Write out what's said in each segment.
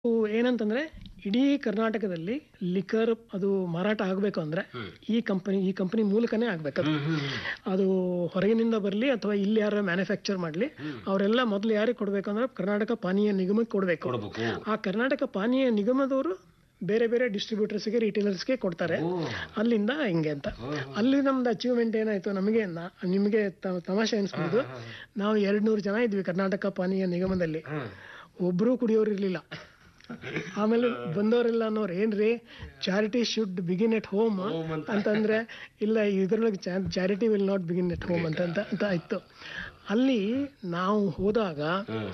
ಏನಂತಂದ್ರೆ ಇಡೀ ಕರ್ನಾಟಕದಲ್ಲಿ ಲಿಕರ್ ಅದು ಮಾರಾಟ ಆಗಬೇಕು ಅಂದ್ರೆ ಈ ಕಂಪನಿ ಈ ಕಂಪನಿ ಮೂಲಕನೇ ಆಗ್ಬೇಕದು ಅದು ಹೊರಗಿನಿಂದ ಬರಲಿ ಅಥವಾ ಇಲ್ಲಿ ಯಾರು ಮ್ಯಾನುಫ್ಯಾಕ್ಚರ್ ಮಾಡಲಿ ಅವರೆಲ್ಲ ಮೊದಲು ಯಾರಿಗೆ ಕೊಡಬೇಕು ಅಂದ್ರೆ ಕರ್ನಾಟಕ ಪಾನೀಯ ನಿಗಮಕ್ಕೆ ಕೊಡಬೇಕು ಕೊಡ್ಬೇಕು ಆ ಕರ್ನಾಟಕ ಪಾನೀಯ ನಿಗಮದವರು ಬೇರೆ ಬೇರೆ ಡಿಸ್ಟ್ರಿಬ್ಯೂಟರ್ಸ್ಗೆ ರಿಟೇಲರ್ಸ್ಗೆ ಕೊಡ್ತಾರೆ ಅಲ್ಲಿಂದ ಹಿಂಗೆ ಅಂತ ಅಲ್ಲಿ ನಮ್ದು ಅಚೀವ್ಮೆಂಟ್ ಏನಾಯ್ತು ನಮಗೆ ನಾ- ನಿಮಗೆ ತ- ತಮಾಷೆ ಅನ್ಸ್ಬೋದು ನಾವು ಎರಡ್ ನೂರು ಜನ ಇದ್ವಿ ಕರ್ನಾಟಕ ಪಾನೀಯ ನಿಗಮದಲ್ಲಿ ಒಬ್ರು ಕುಡಿಯೋರು ಇರ್ಲಿಲ್ಲ ಆಮೇಲೆ ಬಂದವರೆಲ್ಲ ಅನ್ನೋರು ಏನ್ರಿ charity should begin at home ಅಂತಂದ್ರೆ ಇಲ್ಲ ಇದ್ರೊಳಗೆ charity will not begin at home ಅಂತ ಅಂತ ಅಂತ ಇತ್ತು ಅಲ್ಲಿ ನಾವು ಹೋದಾಗ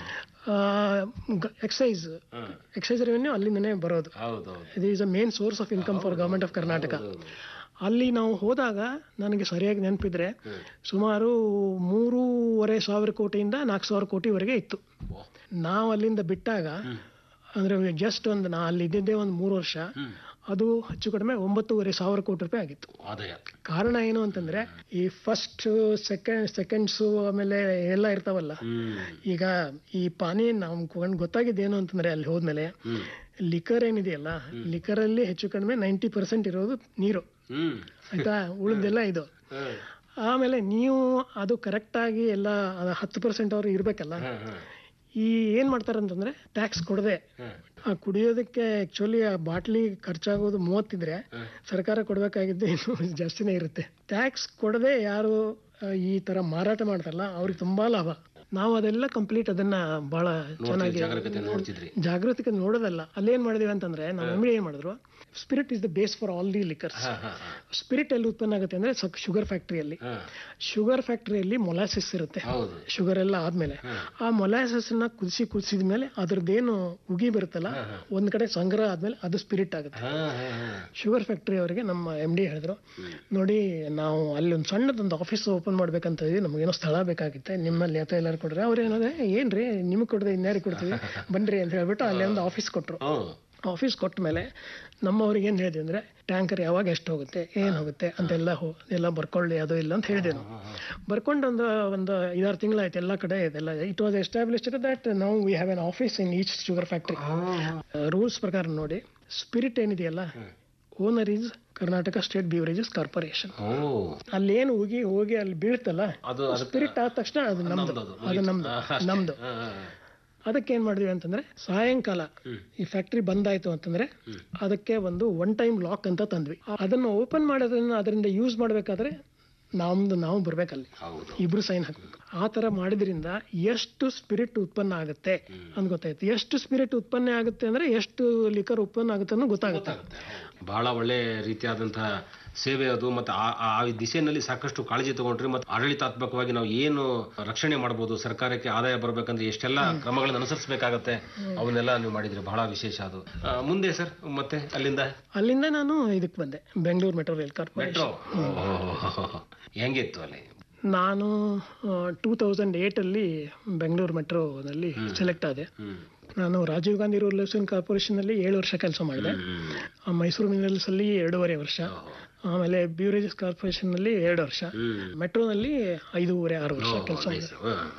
ಎಕ್ಸೈಸ್ ಎಕ್ಸೈಸ್ ರೆವೆನ್ಯೂ ಅಲ್ಲಿಂದನೇ ಬರೋದು ಹೌದೌದು ಇದು is a main source of income for government of Karnataka ಅಲ್ಲಿ ನಾವು ಹೋದಾಗ ನನಗೆ ಸರಿಯಾಗಿ ನೆನಪಿದ್ರೆ ಸುಮಾರು ಮೂರುವರೆ ಸಾವಿರ ಕೋಟಿಯಿಂದ ನಾಲ್ಕು ಸಾವಿರ ಕೋಟಿವರೆಗೆ ಇತ್ತು ನಾವು ಅಲ್ಲಿಂದ ಬಿಟ್ಟಾಗ ಅಂದ್ರೆ ಜಸ್ಟ್ ಒಂದು ನಾ ಅಲ್ಲಿ ಇದ್ದಿದ್ದೇ ಒಂದು ಮೂರು ವರ್ಷ ಅದು ಹೆಚ್ಚು ಕಡಿಮೆ ಒಂಬತ್ತೂವರೆ ಸಾವಿರ ಕೋಟಿ ರೂಪಾಯಿ ಆಗಿತ್ತು ಆದಾಯ ಕಾರಣ ಏನು ಅಂತಂದ್ರೆ ಈ ಫಸ್ಟ್ ಸೆಕೆಂಡ್ ಸೆಕೆಂಡ್ಸು ಆಮೇಲೆ ಎಲ್ಲ ಇರ್ತಾವಲ್ಲ ಹ್ಮ್ ಈಗ ಈ ಪಾನಿ ನಾವು ಗೊತ್ತಾಗಿದ್ದೇನು ಅಂತಂದ್ರೆ ಅಲ್ಲಿ ಹೋದ್ಮೇಲೆ ಹ್ಮ್ ಲಿಕರ್ ಏನಿದೆಯಲ್ಲ ಲಿಕರ್ ಅಲ್ಲಿ ಹೆಚ್ಚು ಕಡಿಮೆ ನೈಂಟಿ ಪರ್ಸೆಂಟ್ ಇರೋದು ನೀರು ಹ್ಮ್ ಆಯ್ತಾ ಉಳಿದೆಲ್ಲ ಇದು ಹ್ಮ್ ಆಮೇಲೆ ನೀವು ಅದು ಕರೆಕ್ಟ್ ಆಗಿ ಎಲ್ಲ ಅದು ಹತ್ತು ಪರ್ಸೆಂಟ್ ಅವ್ರು ಇರ್ಬೇಕಲ್ಲ ಹ್ಮ್ ಹ್ಮ್ ಈ ಏನ್ ಮಾಡ್ತಾರೆ ಅಂತಂದ್ರೆ ಟ್ಯಾಕ್ಸ್ ಕೊಡದೆ ಹ್ಮ್ ಆ ಕುಡಿಯೋದಕ್ಕೆ ಆಕ್ಚುಲಿ ಆ ಬಾಟ್ಲಿ ಖರ್ಚಾಗೋದು ಮೂವತ್ತಿದ್ರೆ ಸರ್ಕಾರ ಕೊಡಬೇಕಾಗಿದ್ದು ಇನ್ನೂ ಜಾಸ್ತಿನೇ ಇರುತ್ತೆ ಟ್ಯಾಕ್ಸ್ ಕೊಡದೆ ಯಾರು ಆ, ಈ ತರ ಮಾರಾಟ ಮಾಡ್ತಾರಲ್ಲ ಅವ್ರಿಗೆ ತುಂಬಾ ಲಾಭ ನಾವು ಅದೆಲ್ಲ ಕಂಪ್ಲೀಟ್ ಅದನ್ನ ಬಹಳ ಚೆನ್ನಾಗಿ ಜಾಗರೂಕತೆ ನೋಡ್ತಿದ್ರಿ ಜಾಗೃತಿಗೆ ನೋಡೋದಲ್ಲ ಅಲ್ಲೇನ್ ಮಾಡಿದೀವಿ ಅಂತಂದ್ರೆ ನಮ್ಮ ಎಮ್ ಏನ್ ಮಾಡಿದ್ರು spirit is the base for all the liquors ಹಾ ಹಾ ಹಾ ಸ್ಪಿರಿಟ್ ಎಲ್ಲಿ ಉತ್ಪನ್ನ ಆಗುತ್ತೆ ಅಂದ್ರೆ ಶುಗರ್ ಫ್ಯಾಕ್ಟರಿಯಲ್ಲಿ ಹಾ ಶುಗರ್ ಫ್ಯಾಕ್ಟರಿಯಲ್ಲಿ ಮೊಲಾಸಿಸ್ ಇರುತ್ತೆ ಹೌದು ಶುಗರ್ ಎಲ್ಲ ಆದ್ಮೇಲೆ ಆ ಮೊಲಾಸಸ್ ನ ಕುದಿಸಿ ಕುದಿಸಿದ ಮೇಲೆ ಅದ್ರದ್ದೇನು ಉಗಿ ಬರುತ್ತಲ್ಲ ಒಂದ್ ಕಡೆ ಸಂಗ್ರಹ ಆದ್ಮೇಲೆ ಅದು ಸ್ಪಿರಿಟ್ ಆಗುತ್ತೆ ಹಾ ಹಾ ಹಾ ಶುಗರ್ ಫ್ಯಾಕ್ಟರಿ ಅವರಿಗೆ ನಮ್ಮ ಎಮ್ ಡಿ ಹೇಳಿದ್ರು ನೋಡಿ ನಾವು ಅಲ್ಲಿ ಒಂದು ಸಣ್ಣದೊಂದು ಆಫೀಸ್ ಓಪನ್ ಮಾಡ್ಬೇಕಂತ ಇದೀವಿ ನಮಗೇನೋ ಸ್ಥಳ ಬೇಕಾಗಿತ್ತೆ ನಿಮ್ಮಲ್ಲಿ ಅಥವಾ ಎಲ್ಲರೂ ಕೊಡ್ರೆ ಅವ್ರು ಏನಂದ್ರೆ ಏನ್ರಿ ನಿಮಗೆ ಕೊಡದೆ ಇನ್ಯಾರಿಗೆ ಕೊಡ್ತೀವಿ ಬನ್ರಿ ಅಂತ ಹೇಳ್ಬಿಟ್ಟು ಅಲ್ಲಿ ಒಂದು ಆಫೀಸ್ ಕೊಟ್ರು ಹ್ಮ್ ಆಫೀಸ್ ಕೊಟ್ಟ ಮೇಲೆ ನಮ್ಮವ್ರಿಗೆ ಏನು ಹೇಳಿದೆ ಅಂದ್ರೆ ಟ್ಯಾಂಕರ್ ಯಾವಾಗ ಎಷ್ಟು ಹೋಗುತ್ತೆ ಏನು ಹೋಗುತ್ತೆ ಅಂತೆಲ್ಲ ಹೋ ಎಲ್ಲ ಬರ್ಕೊಳ್ಳಿ ಅದು ಇಲ್ಲ ಅಂತ ಹೇಳಿದೆ ನಾವು ಬರ್ಕೊಂಡು ಒಂದು ಒಂದು ಐದಾರು ತಿಂಗಳಾಯ್ತು ಎಲ್ಲ ಕಡೆ ಇದೆಲ್ಲ ಇಟ್ ವಾಸ್ ಎಸ್ಟಾಬ್ಲಿಷ್ಡ್ ದಟ್ ನಾವು we have an office in each sugar factory rules ಪ್ರಕಾರ ನೋಡಿ ಸ್ಪಿರಿಟ್ ಏನಿದೆಯಲ್ಲ owner is Karnataka state beverages corporation ಓ ಅಲ್ಲಿ ಏನು ಹೋಗಿ ಹೋಗಿ ಅಲ್ಲಿ ಬೀಳ್ತಲ್ಲ ಅದು ಅದು ಸ್ಪಿರಿಟ್ ಆದ ತಕ್ಷಣ ಅದು ನಮ್ದು ಅದು ಅದು ನಮ್ದು ನಮ್ದು ಹಾ ಹಾ ಅದಕ್ಕೆ ಏನ್ ಮಾಡಿದ್ವಿ ಅಂತಂದ್ರೆ ಸಾಯಂಕಾಲ ಈ ಫ್ಯಾಕ್ಟ್ರಿ ಬಂದಾಯ್ತು ಅಂತಂದ್ರೆ ಅದಕ್ಕೆ ಒಂದು ಒನ್ ಟೈಮ್ ಲಾಕ್ ಅಂತ ತಂದ್ವಿ ಅದನ್ನ ಓಪನ್ ಮಾಡೋದನ್ನ ಅದರಿಂದ ಯೂಸ್ ಮಾಡ್ಬೇಕಾದ್ರೆ ನಮ್ದು ನಾವು ಬರ್ಬೇಕಲ್ಲಿ ಹೌದು ಇಬ್ರು ಸೈನ್ ಹಾಕ್ಬೇಕು ಆ ತರ ಮಾಡಿದ್ರಿಂದ ಎಷ್ಟು ಸ್ಪಿರಿಟ್ ಉತ್ಪನ್ನ ಆಗುತ್ತೆ ಅಂತ ಗೊತ್ತಾಯ್ತು ಎಷ್ಟು ಸ್ಪಿರಿಟ್ ಉತ್ಪನ್ನ ಆಗುತ್ತೆ ಅಂದ್ರೆ ಎಷ್ಟು ಲಿಕರ್ ಉತ್ಪನ್ನ ಆಗುತ್ತೆ ಅನ್ನೋ ಗೊತ್ತಾಗುತ್ತೆ ಬಹಳ ಒಳ್ಳೆ ರೀತಿಯಾದಂತಹ ಸೇವೆ ಅದು ಮತ್ತೆ ಆ ಆ ಆ ದಿಶೆಯಲ್ಲಿ ಸಾಕಷ್ಟು ಕಾಳಜಿ ತಗೊಂಡ್ರಿ ಮತ್ತೆ ಆಡಳಿತಾತ್ಮಕವಾಗಿ ನಾವು ಏನು ರಕ್ಷಣೆ ಮಾಡಬಹುದು ಸರ್ಕಾರಕ್ಕೆ ಆದಾಯ ಬರ್ಬೇಕಂದ್ರೆ ಎಷ್ಟೆಲ್ಲ ಕ್ರಮಗಳನ್ನು ಅನುಸರಿಸಬೇಕಾಗತ್ತೆ ಅವನ್ನೆಲ್ಲ ನೀವು ಮಾಡಿದ್ರಿ ಬಹಳ ವಿಶೇಷ ಅದು ಆ, ಮುಂದೆ ಸರ್ ಮತ್ತೆ ಅಲ್ಲಿಂದ ಅಲ್ಲಿಂದ ನಾನು ಇದಕ್ಕೆ ಬಂದೆ Bengaluru metro rail corporation metro ಹೆಂಗಿತ್ತು ಅಲ್ಲಿ ನಾನು ಟೂ ತೌಸಂಡ್ ಏಟಲ್ಲಿ ಬೆಂಗಳೂರು ಮೆಟ್ರೋನಲ್ಲಿ ಸೆಲೆಕ್ಟ್ ಆದೆ ಹ್ಮ್ ನಾನು Rajiv Gandhi rural development corporation ಅಲ್ಲಿ ಏಳು ವರ್ಷ ಕೆಲಸ ಮಾಡಿದೆ ಆ, ಮೈಸೂರು ಮಿನರಲ್ಸ್ ಅಲ್ಲಿ ಎರಡೂವರೆ ವರ್ಷ ಆಮೇಲೆ ಬ್ಯೂರೇಜಸ್ ಕಾರ್ಪೊರೇಷನ್ ಅಲ್ಲಿ ಎರಡು ವರ್ಷ ಮೆಟ್ರೋನಲ್ಲಿ ಐದೂವರೆ ಆರು ವರ್ಷ ಕೆಲಸ ಮಾಡಿದೆ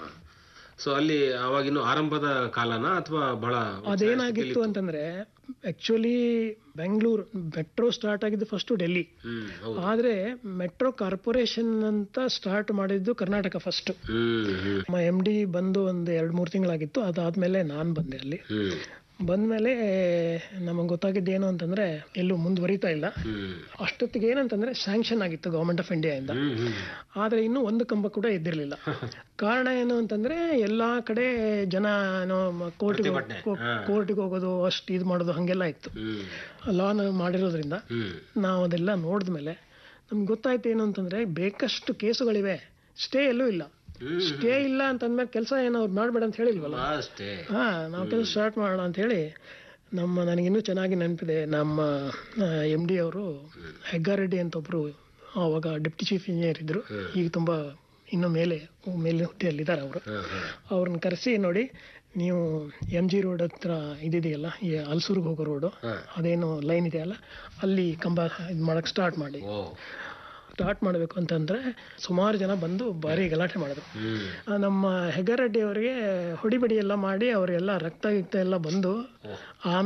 ಸೊ ಅಲ್ಲಿ ಅವಾಗಿನ್ನು ಆರಂಭದ ಕಾಲನ ಅಥವಾ ಬಹಳ ಅದೇನಾಗಿತ್ತು ಅಂತಂದ್ರೆ ಆಕ್ಚುಲಿ ಬೆಂಗಳೂರು ಮೆಟ್ರೋ ಸ್ಟಾರ್ಟ್ ಆಗಿದ್ದು ಫಸ್ಟ್ ಡೆಲ್ಲಿ ಹ್ಮ್ ಹೌದು ಆದ್ರೆ ಮೆಟ್ರೋ ಕಾರ್ಪೊರೇಷನ್ ಅಂತ ಸ್ಟಾರ್ಟ್ ಮಾಡಿದ್ದು ಕರ್ನಾಟಕ ಫಸ್ಟ್ ಹ್ಮ್ ಹ್ಮ್ ನಮ್ಮ ಎಮ್ ಡಿ ಬಂದು ಒಂದು ಎರಡು ಮೂರು ತಿಂಗಳಾಗಿತ್ತು ಅದಾದ್ಮೇಲೆ ನಾನು ಬಂದೆ ಅಲ್ಲಿ ಹ್ಮ್ ಬಂದ್ಮೇಲೆ ನಮಗೆ ಗೊತ್ತಾಗಿದ್ದು ಏನು ಅಂತಂದ್ರೆ ಎಲ್ಲೂ ಮುಂದುವರಿತಾ ಇಲ್ಲ ಹ್ಮ್ ಅಷ್ಟೊತ್ತಿಗೆ ಏನಂತಂದ್ರೆ ಸ್ಯಾಂಕ್ಷನ್ ಆಗಿತ್ತು ಗವರ್ಮೆಂಟ್ ಆಫ್ ಇಂಡಿಯಾ ಇಂದ ಹ್ಮ್ ಹ್ಮ್ ಆದ್ರೆ ಇನ್ನೂ ಒಂದು ಕಂಬ ಕೂಡ ಎದ್ದಿರ್ಲಿಲ್ಲ ಕಾರಣ ಏನು ಅಂತಂದ್ರೆ ಎಲ್ಲಾ ಕಡೆ ಜನ ಏನೋ ಕೋರ್ಟಿಗೆ ಕೋರ್ಟಿಗೆ ಹೋಗೋದು ಅಷ್ಟು ಇದು ಮಾಡೋದು ಹಂಗೆಲ್ಲ ಇತ್ತು ಹ್ಮ್ ಲಾನ್ ಮಾಡಿರೋದ್ರಿಂದ ಹ್ಮ್ ನಾವು ಅದೆಲ್ಲ ನೋಡಿದ್ಮೇಲೆ ನಮ್ಗೆ ಗೊತ್ತಾಯ್ತು ಏನು ಅಂತಂದ್ರೆ ಬೇಕಷ್ಟು ಕೇಸುಗಳಿವೆ ಸ್ಟೇ ಎಲ್ಲೂ ಇಲ್ಲ ಹ್ಮ್. ಸ್ಟೇ ಇಲ್ಲ ಅಂತಂದ್ಮೇಲೆ ಕೆಲಸ ಏನೋ ಅವ್ರು ಮಾಡ್ಬೇಡ ಅಂತ ಹೇಳಿಲ್ವಲ್ಲ ಅಷ್ಟೇ ಹಾ ನಾವು ಕೆಲಸ ಸ್ಟಾರ್ಟ್ ಮಾಡೋಣ ಅಂತ ಹೇಳಿ ನಮ್ಮ ನನಗಿನ್ನೂ ಚೆನ್ನಾಗಿ ನೆನಪಿದೆ ನಮ್ಮ ಎಮ್ ಡಿ ಅವರು ಹೆಗ್ಗಾರೆಡ್ಡಿ ಅಂತ ಒಬ್ರು ಅವಾಗ ಡೆಪ್ಟಿ ಚೀಫ್ ಇಂಜಿನಿಯರ್ ಇದ್ರು ಈಗ ತುಂಬಾ ಇನ್ನು ಮೇಲೆ ಮೇಲೆ ಹುದ್ದೆಯಲ್ಲಿದ್ದಾರೆ ಅವರು ಹ್ಮ್ ಹ್ಮ್ ಅವ್ರನ್ನ ಕರೆಸಿ ನೋಡಿ ನೀವು ಎಮ್ ಜಿ ರೋಡ್ ಹತ್ರ ಇದಿದೆಯಲ್ಲ ಈ ಹಲ್ಸೂರ್ಗೆ ಹೋಗೋ ರೋಡು ಹ್ಮ್. ಅದೇನು ಲೈನ್ ಇದೆಯಲ್ಲ ಅಲ್ಲಿ ಕಂಬ ಇದು ಮಾಡಕ್ ಸ್ಟಾರ್ಟ್ ಮಾಡಿ ಓ ಸ್ಟಾರ್ಟ್ ಮಾಡಬೇಕು ಅಂತಂದ್ರೆ ಸುಮಾರು ಜನ ಬಂದು ಭಾರಿ ಗಲಾಟೆ ಮಾಡಿದ್ರು ಹ್ಮ್ ಆ, ನಮ್ಮ ಹೆಗ್ಗಾರೆಡ್ಡಿ ಅವರಿಗೆ ಹೊಡಿಬಡಿ ಎಲ್ಲ ಮಾಡಿ ಅವರೆಲ್ಲ ರಕ್ತ ಗಿಕ್ತ ಎಲ್ಲ ಬಂದು ಆಮೇಲೆ